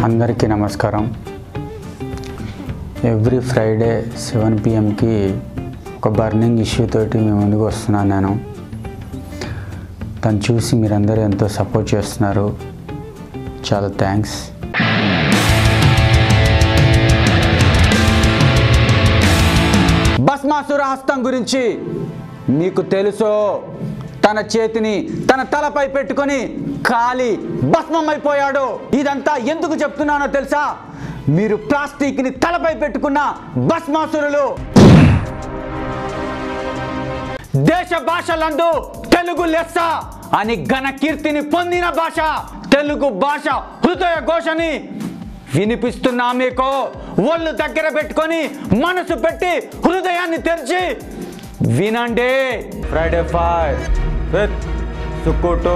అందరికీ నమస్కారం every Friday seven పిఎంకి ఒక బర్నింగ్ ఇష్యూ తోటి మీ ముందుకు వస్తున్నాను నేను తను చూసి మీరందరూ ఎంతో సపోర్ట్ చేస్తున్నారు చాలా థ్యాంక్స్ భస్మాసుర హస్తం గురించి మీకు తెలుసో తన చేతిని తన తలపై పెట్టుకొని కాలి భస్మం అయిపోయాడు ఇదంతా ఎందుకు చెప్తున్నానో తెలుసా మీరు ప్లాస్టిక్ని తలపై పెట్టుకున్న భస్మాసురులు దేశ భాషలందు తెలుగు లెస్స అని ఘన కీర్తిని పొందిన భాష తెలుగు భాష హృదయ ఘోషని వినిపిస్తున్నా మీకు ఒళ్ళు దగ్గర పెట్టుకొని మనసు పెట్టి హృదయాన్ని తెరిచి వినండి ఫ్రైడే ఫైవ్ విత్ సుక్కుటు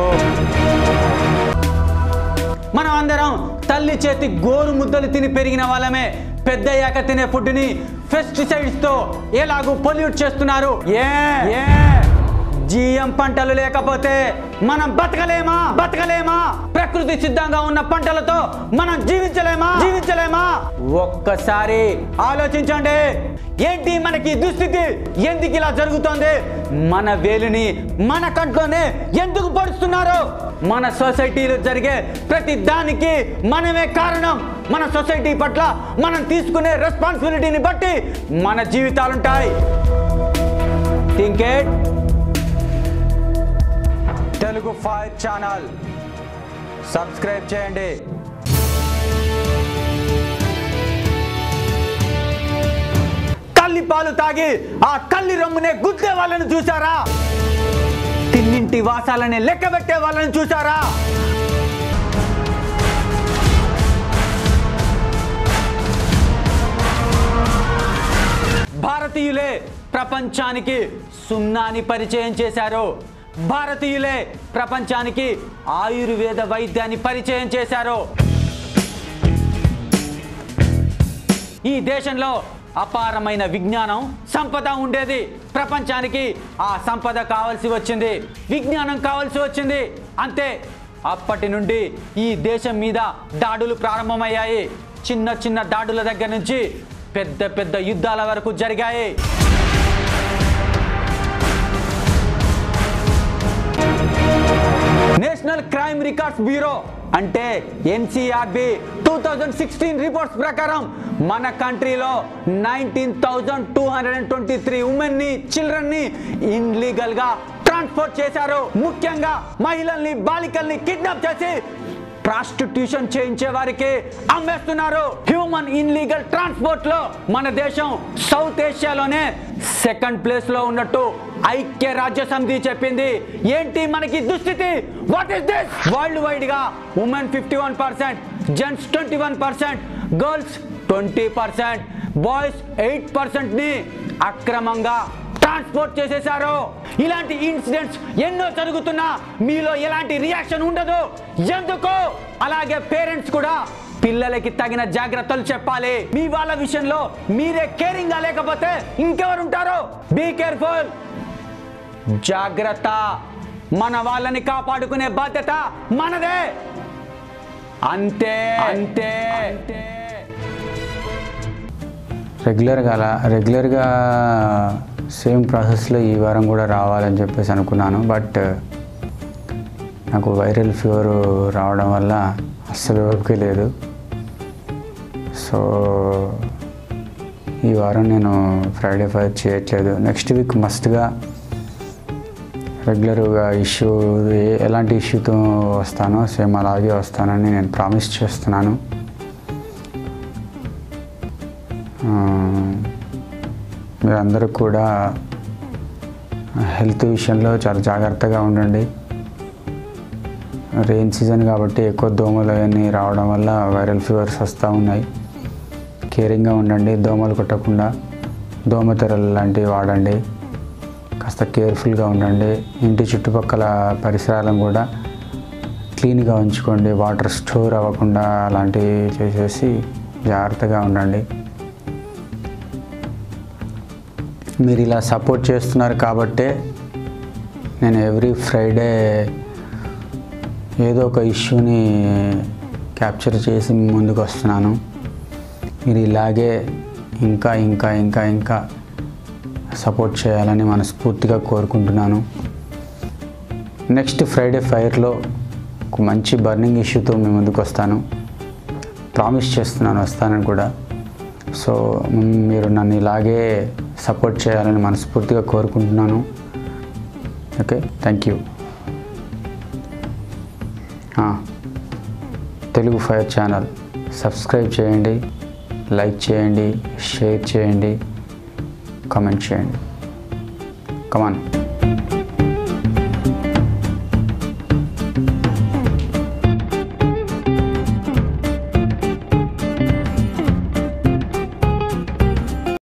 మనం అందరం తల్లి చేతి గోరు ముద్దలు తిని పెరిగిన వాళ్ళమే పెద్దయ్యాక తినే ఫుడ్ని పెస్టిసైడ్స్ తో ఎలాగూ పొల్యూట్ చేస్తున్నారు ఏ ఏ జిఎం పంటలు లేకపోతే మనం బతకలేమా బతకలేమా ప్రకృతి సిద్ధంగా ఉన్న పంటలతో మనం జీవించలేమా జీవించలేమా ఒక్కసారి ఆలోచించండి ఏంటి మనకి ఈ దుస్థితి ఎందుకు ఇలా జరుగుతోంది మన వేలుని మన కంట్లోనే ఎందుకు పడుస్తున్నారు మన సొసైటీలో జరిగే ప్రతి దానికి మనమే కారణం మన సొసైటీ పట్ల మనం తీసుకునే రెస్పాన్సిబిలిటీని బట్టి మన జీవితాలుంటాయి థింకేట్ తెలుగు ఫైవ్ ఛానల్ సబ్స్క్రైబ్ చేయండి తల్లి పాలు తాగి ఆ తల్లి రొమ్మునే గుద్దే వాళ్ళని చూసారా తిన్నింటి వాసాలని లెక్క పెట్టే వాళ్ళని చూసారా భారతీయులే ప్రపంచానికి సున్నాని పరిచయం చేశారు భారతీయులే ప్రపంచానికి ఆయుర్వేద వైద్యాన్ని పరిచయం చేశారు ఈ దేశంలో అపారమైన విజ్ఞానం సంపద ఉండేది ప్రపంచానికి ఆ సంపద కావాల్సి వచ్చింది విజ్ఞానం కావాల్సి వచ్చింది అంతే అప్పటి నుండి ఈ దేశం మీద దాడులు ప్రారంభమయ్యాయి చిన్న చిన్న దాడుల దగ్గర నుంచి పెద్ద పెద్ద యుద్ధాల వరకు జరిగాయి నేషనల్ క్రైమ్ రికార్డ్స్ బ్యూరో అంటే NCRB two thousand sixteen reports ప్రకారం మన కంట్రీలో nineteen thousand two hundred and twenty three women ని చిల్డ్రన్ ని ఇన్లీగల్ గా ట్రాన్స్పోర్ట్ చేశారు ముఖ్యంగా మహిళల్ని బాలికల్ని కిడ్నాప్ చేసి ప్రాస్టిట్యూషన్ చేయించే వారికి అమ్మేస్తున్నారు హ్యూమన్ ఇన్లీగల్ ట్రాన్స్పోర్ట్ లో మన దేశం సౌత్ ఏషియాలోనే సెకండ్ ప్లేస్ లో ఉన్నట్టు ఐక్య రాజ్య సమితి చెప్పింది ఏంటి మనకి దుస్థితి what is this world wide గా women fifty one percent gents twenty one percent girls twenty percent boys eight percent ని అక్రమంగా ట్రాన్స్పోర్ట్ చేసేశారు ఇలాంటి ఇన్సిడెంట్స్ ఎన్నో జరుగుతున్నా మీలో ఎలాంటి రియాక్షన్ ఉండదు ఎందుకు అలాగే పేరెంట్స్ కూడా పిల్లలకి తగిన జాగ్రత్తలు చెప్పాలి మీ వాళ్ళ విషయంలో మీరే కేరింగ్ గా లేకపోతే ఇంకెవరు ఉంటారు బీ కేర్ఫుల్ జాగ్రత్త మన వాళ్ళని కాపాడుకునే బాధ్యత మనదే అంతే అంతే అంతే రెగ్యులర్గా అలా రెగ్యులర్గా సేమ్ ప్రాసెస్లో ఈ వారం కూడా రావాలని చెప్పేసి అనుకున్నాను బట్ నాకు వైరల్ ఫీవర్ రావడం వల్ల అస్సలు ఓపిక లేదు సో ఈ వారం నేను ఫ్రైడే ఫైవ్ చేయట్లేదు నెక్స్ట్ వీక్ మస్ట్గా రెగ్యులర్గా ఇష్యూ ఏ- ఎలాంటి ఇష్యూతో వస్తానో సేమ్ అలాగే వస్తానని నేను ప్రామిస్ చేస్తున్నాను ఆ, మీరందరూ కూడా హెల్త్ విషయంలో చాలా జాగ్రత్తగా ఉండండి రెయిన్ సీజన్ కాబట్టి ఎక్కువ దోమలు అవన్నీ రావడం వల్ల వైరల్ ఫీవర్స్ వస్తూ ఉన్నాయి కేరింగ్గా ఉండండి దోమలు కొట్టకుండా దోమతెరలు లాంటివి వాడండి కాస్త కేర్ఫుల్గా ఉండండి ఇంటి చుట్టుపక్కల పరిసరాలను కూడా క్లీన్గా ఉంచుకోండి వాటర్ స్టోర్ అవ్వకుండా అలాంటివి చేసేసి జాగ్రత్తగా ఉండండి మీరు ఇలా సపోర్ట్ చేస్తున్నారు కాబట్టే నేను ఎవ్రీ ఫ్రైడే ఏదో ఒక ఇష్యూని క్యాప్చర్ చేసి మీ ముందుకు వస్తున్నాను మీరు ఇలాగే ఇంకా ఇంకా ఇంకా ఇంకా సపోర్ట్ చేయాలని మనస్ఫూర్తిగా కోరుకుంటున్నాను నెక్స్ట్ ఫ్రైడే ఫైర్లో ఒక మంచి బర్నింగ్ ఇష్యూతో మీ ముందుకు వస్తాను ప్రామిస్ చేస్తున్నాను వస్తానని కూడా సో మ్, మీరు నన్ను ఇలాగే సపోర్ట్ చేయాలని మనస్ఫూర్తిగా కోరుకుంటున్నాను okay thank you Telugu fire channel subscribe చేయండి లైక్ చేయండి షేర్ చేయండి కామెంట్ చేయండి కమాన్